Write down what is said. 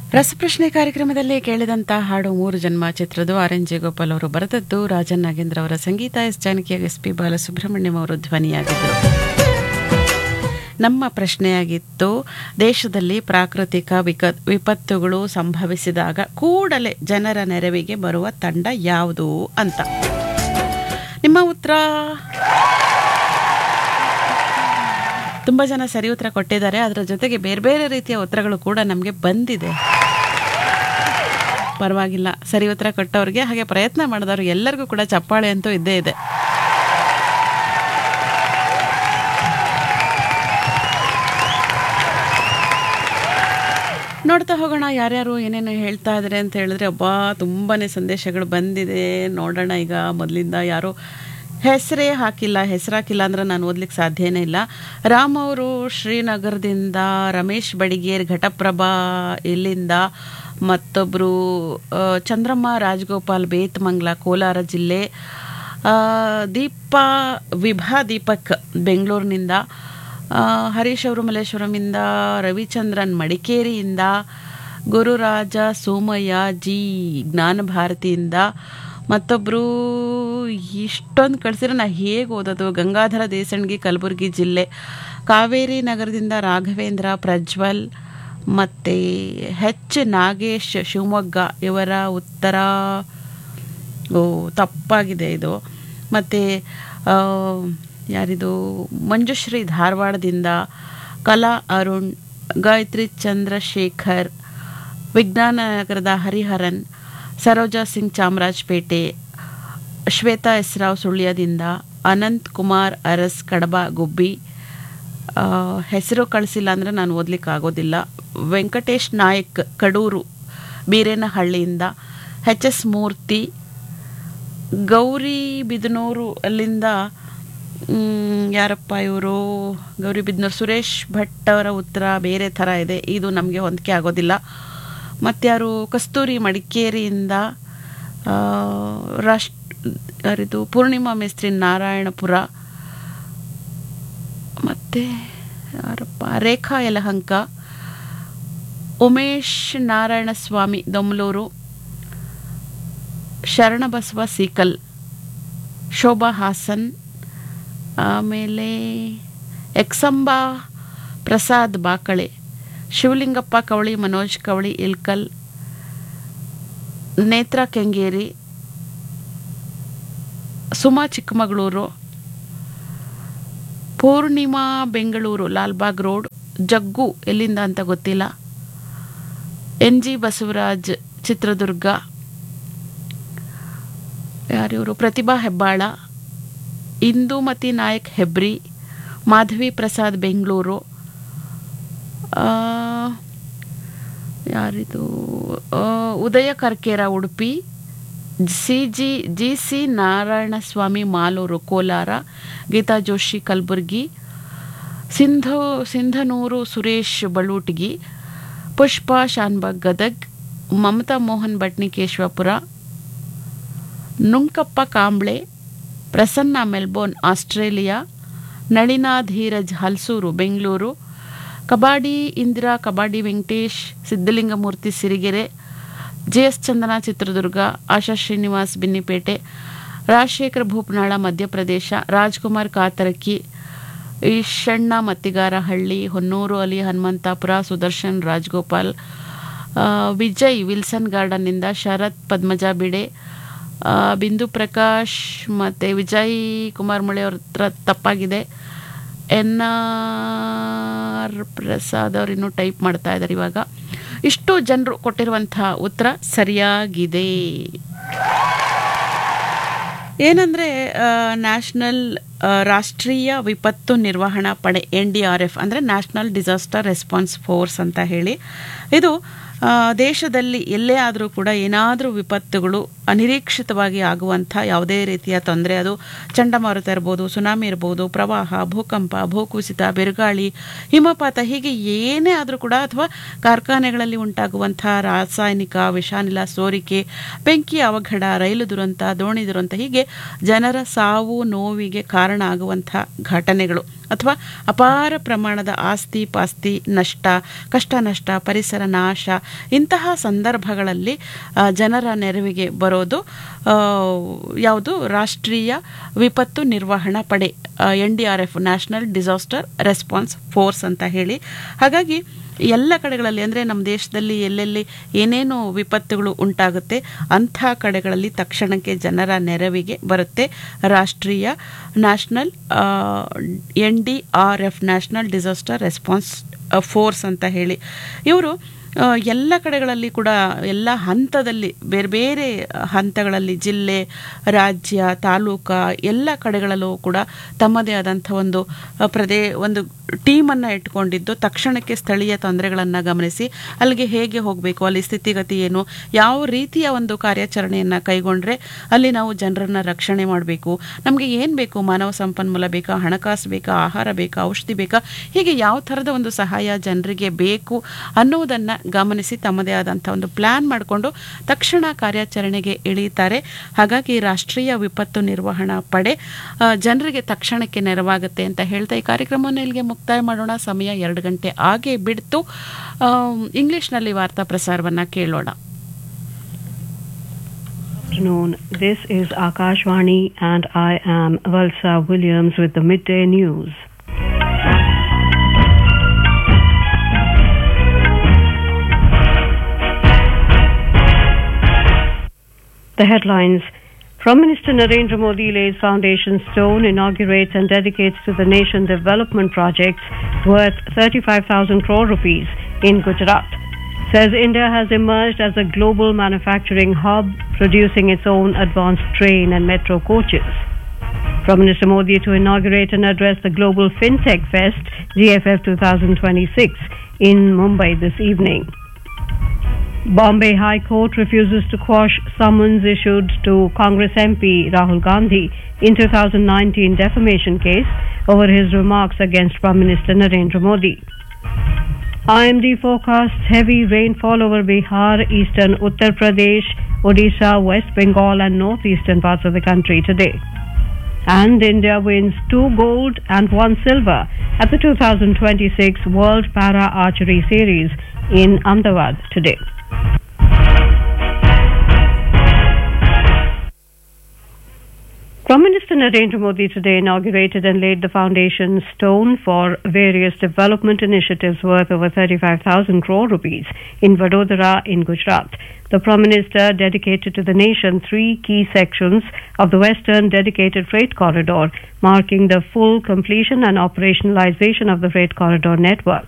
ರಸಪ್ರಶ್ನೆ ಕಾರ್ಯಕ್ರಮದಲ್ಲಿ ಕೇಳಿದಂತ ಹಾಡು ಮೂರು ಜನ್ಮ ಚಿತ್ರದ ಆರ್ ಎನ್ ಜಯಗೋಪಾಲ್ ಅವರು ಬರೆದದ್ದು ರಾಜನ್ ನಾಗೇಂದ್ರ ಅವರ ಸಂಗೀತ S Janaki S P Balasubrahmanyam ಅವರು ಧ್ವನಿಯಾಗಿದ್ದರು ನಮ್ಮ ಪ್ರಶ್ನೆಯಾಗಿತ್ತು ದೇಶದಲ್ಲಿ ಪ್ರಾಕೃತಿಕ ವಿಕ ವಿಪತ್ತುಗಳು ಸಂಭವಿಸಿದಾಗ ಕೂಡಲೇ ಜನರ ನೆರವಿಗೆ ಬರುವ ತಂಡ ಯಾವುದು ಅಂತ ನಿಮ್ಮ ಉತ್ತರ ತುಂಬ ಜನ ಸರಿ ಉತ್ತರ ಕೊಟ್ಟಿದ್ದಾರೆ ಅದರ ಜೊತೆಗೆ ಬೇರೆ ಬೇರೆ ರೀತಿಯ ಉತ್ತರಗಳು ಕೂಡ ನಮಗೆ ಬಂದಿದೆ ಪರವಾಗಿಲ್ಲ ಸರಿ ಉತ್ತರ ಕೊಟ್ಟವ್ರಿಗೆ ಹಾಗೆ ಪ್ರಯತ್ನ ಮಾಡಿದವ್ರು ಎಲ್ಲರಿಗೂ ಕೂಡ ಚಪ್ಪಾಳೆ ಅಂತೂ ಇದ್ದೇ ಇದೆ ನೋಡ್ತಾ ಹೋಗೋಣ ಯಾರ್ಯಾರು ಏನೇನು ಹೇಳ್ತಾ ಇದ್ದಾರೆ ಅಂತ ಹೇಳಿದ್ರೆ ಅಬ್ಬಾ ತುಂಬಾ ಸಂದೇಶಗಳು ಬಂದಿದೆ ನೋಡೋಣ ಈಗ ಮೊದಲಿಂದ ಯಾರು ಹೆಸರೇ ಹಾಕಿಲ್ಲ ಹೆಸರು ಹಾಕಿಲ್ಲ ಅಂದ್ರೆ ನಾನು ಓದ್ಲಿಕ್ಕೆ ಸಾಧ್ಯನೇ ಇಲ್ಲ ರಾಮ್ ಅವರು ಶ್ರೀನಗರದಿಂದ ರಮೇಶ್ ಬಡಿಗೇರ್ ಘಟಪ್ರಭಾ ಇಲ್ಲಿಂದ ಮತ್ತೊಬ್ಬರು ಚಂದ್ರಮ್ಮ ರಾಜಗೋಪಾಲ್ ಬೇತ್ಮಂಗ್ಲ ಕೋಲಾರ ಜಿಲ್ಲೆ ಆ, ದೀಪಾ ವಿಭಾ ದೀಪಕ್ ಬೆಂಗಳೂರಿನಿಂದ ಆ, ಹರೀಶ್ ಅವರು ಮಲ್ಲೇಶ್ವರಮಿಂದ ರವಿಚಂದ್ರನ್ ಮಡಿಕೇರಿಯಿಂದ ಗುರುರಾಜ ಸೋಮಯ್ಯ ಜಿ ಜ್ಞಾನ ಭಾರತಿಯಿಂದ ಮತ್ತೊಬ್ಬರು ಇಷ್ಟೊಂದು ಕಳಿಸಿದ್ರೆ ನಾ ಹೇಗೆ ಓದೋದು ಗಂಗಾಧರ ದೇಸಣ್ಗಿ ಕಲಬುರಗಿ ಜಿಲ್ಲೆ ಕಾವೇರಿ ನಗರದಿಂದ ರಾಘವೇಂದ್ರ ಪ್ರಜ್ವಲ್ ಮತ್ತು ಹೆಚ್ ನಾಗೇಶ್ ಶಿವಮೊಗ್ಗ ಇವರ ಉತ್ತರ ಓ ತಪ್ಪಾಗಿದೆ ಇದು ಮತ್ತು ಯಾರಿದು ಮಂಜುಶ್ರೀ ಧಾರವಾಡದಿಂದ ಕಲಾ ಅರುಣ್ ಗಾಯತ್ರಿ ಚಂದ್ರಶೇಖರ್ ವಿಜ್ಞಾನ ನಗರದ ಹರಿಹರನ್ ಸರೋಜಾ ಸಿಂಗ್ ಚಾಮರಾಜಪೇಟೆ ಶ್ವೇತಾ ಎಸ್ ರಾವ್ ಸುಳ್ಯದಿಂದ ಅನಂತ್ ಕುಮಾರ್ ಅರಸ್ ಕಡಬ ಗುಬ್ಬಿ ಆ, ಹೆಸರು ಕಳಿಸಿಲ್ಲ ಅಂದರೆ ನಾನು ಓದ್ಲಿಕ್ಕೆ ಆಗೋದಿಲ್ಲ ವೆಂಕಟೇಶ್ ನಾಯಕ್ ಕಡೂರು ಬೀರೇನಹಳ್ಳಿಯಿಂದ ಎಚ್ ಎಸ್ ಮೂರ್ತಿ ಗೌರಿ ಬಿದನೂರು ಅಲ್ಲಿಂದ ಮ್, ಯಾರಪ್ಪ ಇವರು ಗೌರಿ ಬಿದನೂರು ಸುರೇಶ್ ಭಟ್ ಅವರ ಉತ್ತರ ಬೇರೆ ಥರ ಇದೆ ಇದು ನಮಗೆ ಹೊಂದಿಕೆ ಆಗೋದಿಲ್ಲ ಮತ್ಯಾರು ಕಸ್ತೂರಿ ಮಡಿಕೇರಿಯಿಂದ ಆ, ರಾಷ್ಟ್ರ ಯಾರಿದು ಪೂರ್ಣಿಮಾ ಮೇಸ್ತ್ರಿ ನಾರಾಯಣಪುರ ಮತ್ತು ಯಾರಪ್ಪ ರೇಖಾ ಯಲಹಂಕ ಉಮೇಶ್ ನಾರಾಯಣಸ್ವಾಮಿ ದೊಮ್ಲೂರು ಶರಣಬಸವ ಸೀಕಲ್ ಶೋಭಾ ಹಾಸನ್ ಆಮೇಲೆ ಎಕ್ಸಂಬಾ ಪ್ರಸಾದ್ ಬಾಕಳೆ ಶಿವಲಿಂಗಪ್ಪ ಕವಳಿ ಮನೋಜ್ ಕವಳಿ ಇಲ್ಕಲ್ ನೇತ್ರ ಕೆಂಗೇರಿ ಸುಮಾ ಚಿಕ್ಕಮಗಳೂರು ಪೂರ್ಣಿಮಾ ಬೆಂಗಳೂರು ಲಾಲ್ಬಾಗ್ ರೋಡ್ ಜಗ್ಗು ಎಲ್ಲಿಂದ ಅಂತ ಗೊತ್ತಿಲ್ಲ ಎನ್ ಜಿ ಬಸವರಾಜ್ ಚಿತ್ರದುರ್ಗ ಯಾರಿವರು ಪ್ರತಿಭಾ ಹೆಬ್ಬಾಳ ಇಂದುಮತಿ ನಾಯಕ್ ಹೆಬ್ರಿ ಮಾಧವಿ ಪ್ರಸಾದ್ ಬೆಂಗಳೂರು ಆ, ಯಾರಿದು ಆ, Udaya Karkera Udupi C G G C Narayanaswamy Malur Kolar Geetha Joshi Kalaburagi Sindhu Sindhanur Suresh Balutagi Pushpa Shanbhag Gadag Mamatha Mohan Bhatni Keshavapura Nunkappa Kamble Prasanna Melbourne Australia Nalina Dheeraj Halasuru Bengaluru Kabadi Indira Kabadi Venkatesh Siddalingamurthy Sirigere J S Chandana Chitradurga Asha Srinivas Binnypet Rajashekara Bhupanal Madhya Pradesh Rajkumar Katarki Eshanna Mattigarahalli Honnur Ali Hanumanthapura Sudarshan Rajgopal ಆ, ವಿಜಯ್ ವಿಲ್ಸನ್ ಗಾರ್ಡನ್ನಿಂದ ಶರತ್ ಪದ್ಮಜಾ ಬಿಡೆ ಆ, ಬಿಂದು ಪ್ರಕಾಶ್ ಮತ್ತು ವಿಜಯ್ ಕುಮಾರ್ ಮುಳೆ ಅವ್ರ ಹತ್ರ ತಪ್ಪಾಗಿದೆ ಎನ್ ಆರ್ ಪ್ರಸಾದ್ ಅವ್ರು ಇನ್ನೂ ಟೈಪ್ ಮಾಡ್ತಾ ಇದ್ದಾರೆ ಇವಾಗ ಇಷ್ಟು ಜನರು ಕೊಟ್ಟಿರುವಂಥ ಉತ್ತರ ಸರಿಯಾಗಿದೆ ಏನಂದರೆ ನ್ಯಾಷನಲ್ ರಾಷ್ಟ್ರೀಯ ವಿಪತ್ತು ನಿರ್ವಹಣಾ ಪಡೆ ಎನ್ ಡಿ ಆರ್ ಎಫ್ ಅಂದರೆ ನ್ಯಾಷನಲ್ ಡಿಸಾಸ್ಟರ್ ರೆಸ್ಪಾನ್ಸ್ ಫೋರ್ಸ್ ಅಂತ ಹೇಳಿ ಇದು ಆ, ದೇಶದಲ್ಲಿ ಎಲ್ಲೇ ಆದರೂ ಕೂಡ ಏನಾದರೂ ವಿಪತ್ತುಗಳು ಅನಿರೀಕ್ಷಿತವಾಗಿ ಆಗುವಂಥ ಯಾವುದೇ ರೀತಿಯ ತೊಂದರೆ ಅದು ಚಂಡಮಾರುತ ಇರ್ಬೋದು ಸುನಾಮಿ ಇರ್ಬೋದು ಪ್ರವಾಹ ಭೂಕಂಪ ಭೂಕುಸಿತ ಬಿರುಗಾಳಿ ಹಿಮಪಾತ ಹೀಗೆ ಏನೇ ಆದರೂ ಕೂಡ ಅಥವಾ ಕಾರ್ಖಾನೆಗಳಲ್ಲಿ ಉಂಟಾಗುವಂಥ ರಾಸಾಯನಿಕ ವಿಷಾನಿಲ ಸೋರಿಕೆ ಬೆಂಕಿ ಅವಘಡ ರೈಲು ದುರಂತ ದೋಣಿ ದುರಂತ ಹೀಗೆ ಜನರ ಸಾವು ನೋವಿಗೆ ಕಾರಣ ಕಾರಣ ಆಗುವಂಥ ಘಟನೆಗಳು ಅಥವಾ ಅಪಾರ ಪ್ರಮಾಣದ ಆಸ್ತಿ ಪಾಸ್ತಿ ನಷ್ಟ ಕಷ್ಟ ನಷ್ಟ ಪರಿಸರ ನಾಶ ಇಂತಹ ಸಂದರ್ಭಗಳಲ್ಲಿ ಆ, ಜನರ ನೆರವಿಗೆ ಬರೋದು ಆ, ಯಾವುದು ರಾಷ್ಟ್ರೀಯ ವಿಪತ್ತು ನಿರ್ವಹಣಾ ಪಡೆ N D R F national disaster response force ಅಂತ ಹೇಳಿ ಹಾಗಾಗಿ ಎಲ್ಲ ಕಡೆಗಳಲ್ಲಿ ಅಂದರೆ ನಮ್ಮ ದೇಶದಲ್ಲಿ ಎಲ್ಲೆಲ್ಲಿ ಏನೇನು ವಿಪತ್ತುಗಳು ಉಂಟಾಗುತ್ತೆ ಅಂಥ ಕಡೆಗಳಲ್ಲಿ ತಕ್ಷಣಕ್ಕೆ ಜನರ ನೆರವಿಗೆ ಬರುತ್ತೆ ರಾಷ್ಟ್ರೀಯ national N D R F national disaster response force ಅಂತ ಹೇಳಿ ಇವರು ಆ, ಎಲ್ಲ ಕಡೆಗಳಲ್ಲಿ ಕೂಡ ಎಲ್ಲ ಹಂತದಲ್ಲಿ ಬೇರೆ ಬೇರೆ ಹಂತಗಳಲ್ಲಿ ಜಿಲ್ಲೆ ರಾಜ್ಯ ತಾಲೂಕ ಎಲ್ಲ ಕಡೆಗಳಲ್ಲೂ ಕೂಡ ತಮ್ಮದೇ ಆದಂಥ ಒಂದು ಆ, ಪ್ರದೇ ಒಂದು ಟೀಮನ್ನು ಇಟ್ಕೊಂಡಿದ್ದು ತಕ್ಷಣಕ್ಕೆ ಸ್ಥಳೀಯ ತೊಂದರೆಗಳನ್ನು ಗಮನಿಸಿ ಅಲ್ಲಿಗೆ ಹೇಗೆ ಹೋಗಬೇಕು ಅಲ್ಲಿ ಸ್ಥಿತಿಗತಿ ಏನು ಯಾವ ರೀತಿಯ ಒಂದು ಕಾರ್ಯಾಚರಣೆಯನ್ನು ಕೈಗೊಂಡ್ರೆ ಅಲ್ಲಿ ನಾವು ಜನರನ್ನ ರಕ್ಷಣೆ ಮಾಡಬೇಕು ನಮಗೆ ಏನು ಬೇಕು ಮಾನವ ಸಂಪನ್ಮೂಲ ಬೇಕಾ ಹಣಕಾಸು ಬೇಕಾ ಆಹಾರ ಬೇಕಾ ಔಷಧಿ ಬೇಕಾ ಹೀಗೆ ಯಾವ ಥರದ ಒಂದು ಸಹಾಯ ಜನರಿಗೆ ಬೇಕು ಅನ್ನುವುದನ್ನು ಗಮನಿಸಿ ತಮ್ಮದೇ ಆದಂಥ ಒಂದು ಪ್ಲ್ಯಾನ್ ಮಾಡಿಕೊಂಡು ತಕ್ಷಣ ಕಾರ್ಯಾಚರಣೆಗೆ ಇಳಿತಾರೆ ಹಾಗಾಗಿ ರಾಷ್ಟ್ರೀಯ ವಿಪತ್ತು ನಿರ್ವಹಣಾ ಪಡೆ ಆ, ಜನರಿಗೆ ತಕ್ಷಣಕ್ಕೆ ನೆರವಾಗುತ್ತೆ ಅಂತ ಹೇಳ್ತಾ ಈ ಕಾರ್ಯಕ್ರಮವನ್ನು ಇಲ್ಲಿಗೆ ಮುಕ್ತಾಯ ಮಾಡೋಣ ಸಮಯ ಎರಡು ಗಂಟೆ ಆಗೇ ಬಿಡ್ತು ಆಮ್, ಇಂಗ್ಲಿಷ್ನಲ್ಲಿ ವಾರ್ತಾ ಪ್ರಸಾರವನ್ನು ಕೇಳೋಣ afternoon. This is Akashvani and I am Valsa Williams with the midday news. The headlines Prime Minister Narendra Modi lays foundation stone, inaugurates and dedicates to the nation development projects worth 35,000 crore rupees in Gujarat. Says India has emerged as a global manufacturing hub, producing its own advanced train and metro coaches. Prime Minister Modi to inaugurate and address the Global FinTech Fest, GFF 2026, in Mumbai this evening. Bombay High Court refuses to quash summons issued to Congress MP Rahul Gandhi in 2019 defamation case over his remarks against Prime Minister Narendra Modi. IMD forecasts heavy rainfall over Bihar, eastern Uttar Pradesh, Odisha, West Bengal, and northeastern parts of the country today. And India wins two gold and one silver at the 2026 World Para Archery Series in Ahmedabad today. Prime Minister Narendra Modi today inaugurated and laid the foundation stone for various development initiatives worth over 35,000 crore rupees in Vadodara in Gujarat. The Prime Minister dedicated to the nation three key sections of the Western Dedicated Freight Corridor, marking the full completion and operationalization of the freight corridor network.